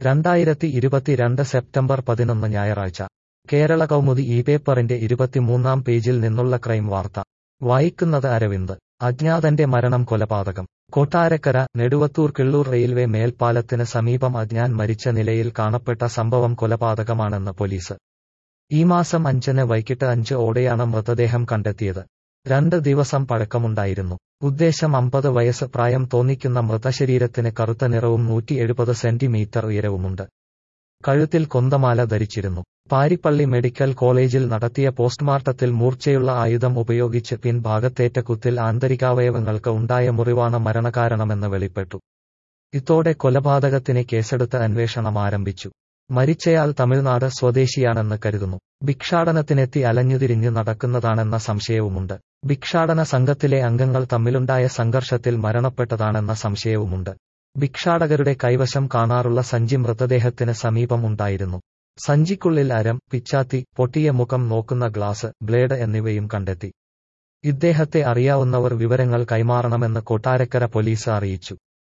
രണ്ടായിരത്തി ഇരുപത്തിരണ്ട് സെപ്റ്റംബർ പതിനൊന്ന് ഞായറാഴ്ച കേരള കൗമുദി ഈ പേപ്പറിന്റെ ഇരുപത്തിമൂന്നാം പേജിൽ നിന്നുള്ള ക്രൈം വാർത്ത വായിക്കുന്നത് അരവിന്ദ് അജ്ഞാതന്റെ മരണം കൊലപാതകം കൊട്ടാരക്കര നെടുവത്തൂർ കിള്ളൂർ റെയിൽവേ മേൽപ്പാലത്തിന് സമീപം അജ്ഞാൻ മരിച്ച നിലയിൽ കാണപ്പെട്ട സംഭവം കൊലപാതകമാണെന്ന് പോലീസ് ഈ മാസം അഞ്ചിന് വൈകിട്ട് അഞ്ച് ഓടെയാണ് മൃതദേഹം കണ്ടെത്തിയത് രണ്ട് ദിവസം പഴക്കമുണ്ടായിരുന്നു ഉദ്ദേശം അമ്പത് വയസ്സ് പ്രായം തോന്നിക്കുന്ന മൃതശരീരത്തിന് കറുത്ത നിറവും നൂറ്റി എഴുപത് സെന്റിമീറ്റർ ഉയരവുമുണ്ട് കഴുത്തിൽ കൊന്തമാല ധരിച്ചിരുന്നു പാരിപ്പള്ളി മെഡിക്കൽ കോളേജിൽ നടത്തിയ പോസ്റ്റ്മോർട്ടത്തിൽ മൂർച്ചയുള്ള ആയുധം ഉപയോഗിച്ച് പിൻഭാഗത്തേറ്റ കുത്തിൽ ആന്തരികാവയവങ്ങൾക്ക് ഉണ്ടായ മുറിവാണ് മരണകാരണമെന്ന് വെളിപ്പെട്ടു ഇതോടെ കൊലപാതകത്തിന് കേസെടുത്ത് അന്വേഷണം ആരംഭിച്ചു മരിച്ചയാൾ തമിഴ്നാട് സ്വദേശിയാണെന്ന് കരുതുന്നു ഭിക്ഷാടനത്തിനെത്തി അലഞ്ഞുതിരിഞ്ഞു നടക്കുന്നതാണെന്ന സംശയവുമുണ്ട് ഭിക്ഷാടന സംഘത്തിലെ അംഗങ്ങൾ തമ്മിലുണ്ടായ സംഘർഷത്തിൽ മരണപ്പെട്ടതാണെന്ന സംശയവുമുണ്ട് ഭിക്ഷാടകരുടെ കൈവശം കാണാറുള്ള സഞ്ചി മൃതദേഹത്തിന് സമീപം ഉണ്ടായിരുന്നു സഞ്ചിക്കുള്ളിൽ അരം പിച്ചാത്തി പൊട്ടിയ മുഖം നോക്കുന്ന ഗ്ലാസ് ബ്ലേഡ് എന്നിവയും കണ്ടെത്തി ഇദ്ദേഹത്തെ അറിയാവുന്നവർ വിവരങ്ങൾ കൈമാറണമെന്ന് കൊട്ടാരക്കര പോലീസ് അറിയിച്ചു